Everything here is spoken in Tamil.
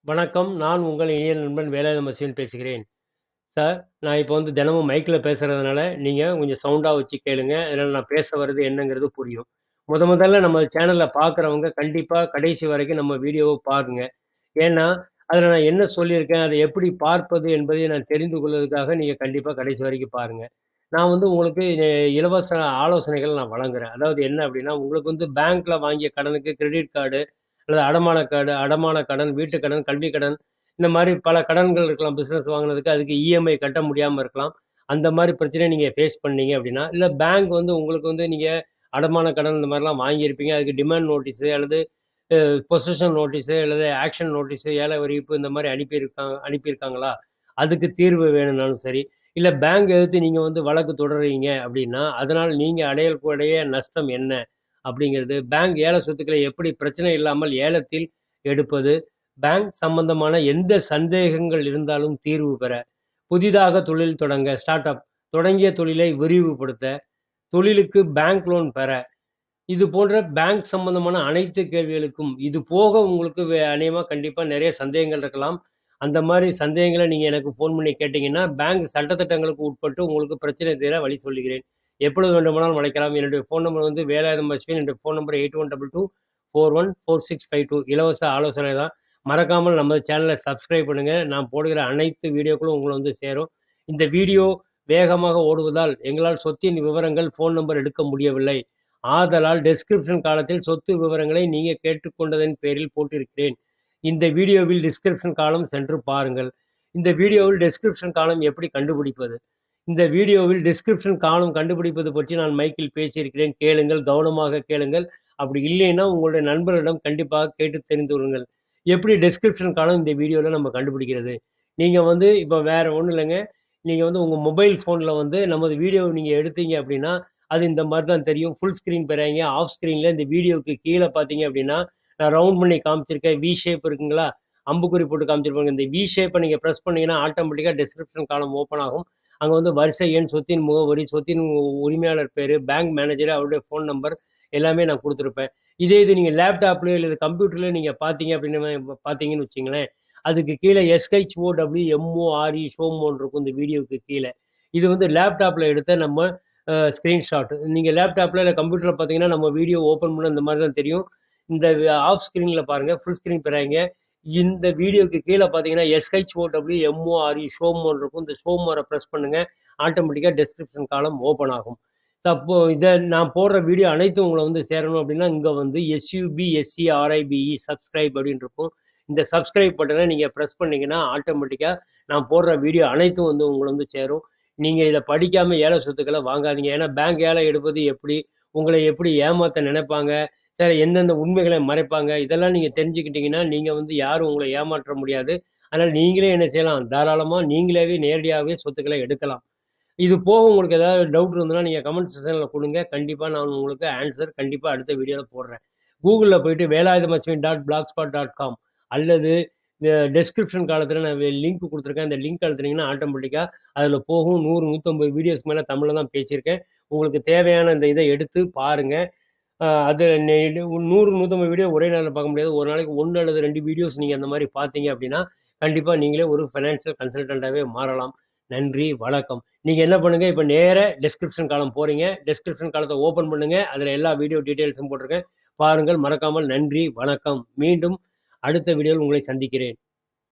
வணக்கம். நான் உங்கள் இனிய நண்பன் வேலாயுதம் அஸ்வின் பேசுகிறேன். சார், நான் இப்போ வந்து தினமும் மைக்ல பேசுறதுனால, நீங்க கொஞ்சம் சவுண்டா வச்சு கேளுங்க. இதனால நான் பேச வர்றது என்னங்கிறது புரியும். முத முதல்ல நம்ம சேனல பார்க்குறவங்க கண்டிப்பா கடைசி வரைக்கும் நம்ம வீடியோவ பாருங்க. ஏன்னா, அதில நான் என்ன சொல்லியிருக்கேன், அதை எப்படி பார்ப்பது என்பதை நான் தெரிந்து கொள்வதற்காக நீங்க கண்டிப்பா கடைசி வரைக்கும் பாருங்க. நான் வந்து உங்களுக்கு எ இலவச ஆலோசனைகள் நான் வழங்குறேன். அதாவது என்ன அப்படின்னா, உங்களுக்கு வந்து பேங்க்ல வாங்கிய கடனுக்கு கிரெடிட் கார்டு அல்லது அடமான கார்டு அடமான கடன், வீட்டு கடன், கல்வி கடன் இந்த மாரி பல கடன்கள் இருக்கலாம். பிசினஸ் வாங்குனதுக்கு அதுக்கு இஎம்ஐ கட்ட முடியாம இருக்கலாம். அந்த மாரி பிரச்சனைய நீங்க ஃபேஸ் பண்ணீங்க அப்படின்னா, இல்ல பேங்க் வந்து உங்களுக்கு வந்து நீங்க அடமான கடன் இந்த மாரிலாம் வாங்கியிருப்பீங்க. அதுக்கு டிமாண்ட் நோட்டீஸு அல்லது அ பொசஷன் நோட்டீஸு அல்லது ஆக்ஷன் நோட்டீஸு, ஏல அறிவிப்பு இந்த மாரி அனுப்பியிருக்காங்க அனுப்பியிருக்காங்களா? அதுக்கு தீர்வு வேணும்னாலும் சரி, இல்ல பேங்க் எதிர்த்து நீங்க வந்து வழக்கு தொடர்றீங்க அப்படின்னா, அதனால நீங்க அடையக்கூடிய நஷ்டம் என்ன? அப்படிங்கிறது, பேங்க் ஏல சொத்துக்களை எப்படி பிரச்சனை இல்லாமல் ஏலத்தில் எடுப்பது, பேங்க் சம்பந்தமான எந்த சந்தேகங்கள் இருந்தாலும் தீர்வு பெற, புதிதாக தொழில் தொடங்க ஸ்டார்ட் அப் தொடங்கிய தொழிலை விரிவுபடுத்த, தொழிலுக்கு பேங்க் லோன் பெற, இது போன்ற பேங்க் சம்பந்தமான அனைத்து கேள்விகளுக்கும், இது போக உங்களுக்கு வே அநேகமா கண்டிப்பா நெறைய சந்தேகங்கள் இருக்கலாம். அந்த மாரி சந்தேகங்கள நீங்க எனக்கு ஃபோன் பண்ணி கேட்டீங்கன்னா, பேங்க் சட்டதிட்டங்களுக்கு உட்பட்டு உங்களுக்கு பிரச்சனை தீர வழி சொல்லுகிறேன். எப்பொழுது வேண்டுமானாலும் அழைக்கலாம். என்னுடைய ஃபோன் நம்பர் வந்து வேலாயுதம் அஸ்வின். என்னுடைய ஃபோன் நம்பர் 8122414652 இலவச ஆலோசனை தான். மறக்காமல் நம்ம சேனல சப்ஸ்கிரைப் பண்ணுங்க. நான் போடுகிற அனைத்து வீடியோக்களும் உங்கள வந்து சேரும். இந்த வீடியோ வேகமாக ஓடுவதால், எங்களால் சொத்தின் விவரங்கள், ஃபோன் நம்பர் எடுக்க முடியவில்லை. ஆதலால் டிஸ்கிரிப்ஷன் காலத்தில் சொத்து விவரங்களை நீங்க கேட்டுக்கொண்டதன் பேரில் போட்டிருக்கிறேன். இந்த வீடியோவில் டிஸ்கிரிப்ஷன் காலம் சென்று பாருங்கள். இந்த வீடியோவில் டிஸ்கிரிப்ஷன் காலம் எப்படி கண்டுபிடிப்பது? இந்த வீடியோவில் டிஸ்கிரிப்ஷன் காலம் கண்டுபிடிப்பது பற்றி நான் மைக்கில் பேசியிருக்கிறேன். கேளுங்கள், கவனமாக கேளுங்கள். அப்படி இல்லைன்னா, உங்களுடைய நண்பர்களிடம் கண்டிப்பாக கேட்டு தெரிந்து கொள்ளுங்கள். எப்படி டிஸ்கிரிப்ஷன் காலம் இந்த வீடியோல நம்ம கண்டுபிடிக்கிறது? நீங்க வந்து இப்ப வேற ஒண்ணும் இல்லங்க. நீங்க வந்து உங்க மொபைல் ஃபோன்ல வந்து நமது வீடியோவ நீங்க எடுத்தீங்க அப்படின்னா, அது இந்த மாரி தான் தெரியும். Full screen பெறாதீங்க. ஆஃப் ஸ்க்ரீன்ல இந்த வீடியோவுக்கு கீழ பார்த்தீங்க அப்படின்னா, நான் ரவுண்ட் பண்ணி காமிச்சிருக்கேன். வி ஷேப் இருக்குங்களா? அம்புக்குறி போட்டு காமிச்சிருப்பாங்க. இந்த வி ஷேப்ப நீங்க பிரஸ் பண்ணீங்கன்னா, ஆட்டோமேட்டிக்கா டிஸ்கிரிப்ஷன் காலம் ஓப்பன் ஆகும். அங்க வந்து வரிசை எண், சொத்தின் முகவரி, சொத்தின் உரிமையாளர் பேரு, பேங்க் மேனேஜர், அவருடைய ஃபோன் நம்பர் எல்லாமே நான் குடுத்திருப்பேன். இதே இது நீங்க லேப்டாப்லயோ இல்ல கம்ப்யூட்டர்லயோ நீங்க பார்த்தீங்க அப்படின்னு பார்த்தீங்கன்னு வச்சுக்கங்களேன், அதுக்கு கீழ எஸ்ஹெச்ஓடபிள்யூ எம்ஓஆர்இ ஷோ மோன்னு இருக்கும் இந்த வீடியோவுக்கு கீழ. இது வந்து லேப்டாப்ல எடுத்த நம்ம அ ஸ்கிரீன்ஷாட். நீங்க லேப்டாப்ல இல்ல கம்ப்யூட்டர்ல பார்த்தீங்கன்னா, நம்ம வீடியோ ஓப்பன் பண்ணா இந்த மாரி தான் தெரியும். இந்த ஆஃப் ஸ்க்ரீன்ல பாருங்க. ஃபுல் ஸ்க்ரீன் பெறாதீங்க. இந்த வீடியோவுக்கு கீழ பார்த்தீங்கன்னா, எஸ்ஹெச்ஓடபிள்யூ எம்ஓஆர்இ ஷோ மோன்னு இருக்கும். இந்த ஷோ மோர பிரஸ் பண்ணுங்க. ஆட்டோமேட்டிக்கா டிஸ்கிரிப்ஷன் காலம் ஓப்பன் ஆகும். அப்போ இத நான் போடுற வீடியோ அனைத்தும் உங்கள வந்து சேரணும் அப்படின்னா, இங்க வந்து எஸ்யூபி எஸ்சிஆர்ஐபிஇ சப்ஸ்கிரைப் அப்படின்னு இருக்கும். இந்த சப்ஸ்கிரைப் பட்டன நீங்க பிரஸ் பண்ணீங்கன்னா, ஆட்டோமேட்டிக்கா நான் போடுற வீடியோ அனைத்தும் வந்து உங்கள வந்து சேரும். நீங்க இத படிக்காம ஏல சொத்துக்கள வாங்காதீங்க. ஏன்னா, பேங்க் ஏல எடுப்பது எப்படி? உங்கள எப்படி ஏமாத்த நினைப்பாங்க? வேற எந்தெந்த உண்மைகள மறைப்பாங்க? இதெல்லாம் நீங்க தெரிஞ்சுக்கிட்டீங்கன்னா, நீங்க வந்து யாரும் உங்கள ஏமாற்ற முடியாது. அதனால நீங்களே என்ன செய்யலாம்? தாராளமா நீங்களாவே நேரடியாவே சொத்துக்கள எடுக்கலாம். இது போக உங்களுக்கு ஏதாவது டவுட் இருந்ததுன்னா, நீங்க கமெண்ட் செக்ஷன்ல குடுங்க. கண்டிப்பா நான் உங்களுக்கு ஆன்ஸர் கண்டிப்பா அடுத்த வீடியோல போடுறேன். கூகுள்ல போயிட்டு Velayudham Ashwin dot blog spot dot com அல்லது அ டிஸ்கிரிப்ஷன் காலத்துல நான் லிங்க் குடுத்துருக்கேன். அந்த லிங்க் அழுத்துனீங்கன்னா, ஆட்டோமேட்டிக்கா அதில போகும். 100, 150 வீடியோஸ்க்கு மேல தமிழ்ல தான் பேசியிருக்கேன். உங்களுக்கு தேவையான இந்த இத எடுத்து பாருங்க. அ அது நெ 100, 150 வீடியோ ஒரே நாள்ல பார்க்க முடியாது. ஒரு நாளைக்கு 1 அல்லது 2 வீடியோஸ் நீங்க அந்த மாரி பார்த்தீங்க அப்படின்னா, கண்டிப்பா நீங்களே ஒரு ஃபைனான்சியல் கன்சல்டன்ட்டாவே மாறலாம். நன்றி, வணக்கம். நீங்க என்ன பண்ணுங்க, இப்ப நேரா டிஸ்கிரிப்ஷன் காலம் போறீங்க. டிஸ்கிரிப்ஷன் காலத்த ஓப்பன் பண்ணுங்க. அதில எல்லா வீடியோ டீட்டெயில்ஸும் போட்டிருக்கேன். பாருங்கள். மறக்காமல் நன்றி, வணக்கம். மீண்டும் அடுத்த வீடியோவில் உங்களை சந்திக்கிறேன்.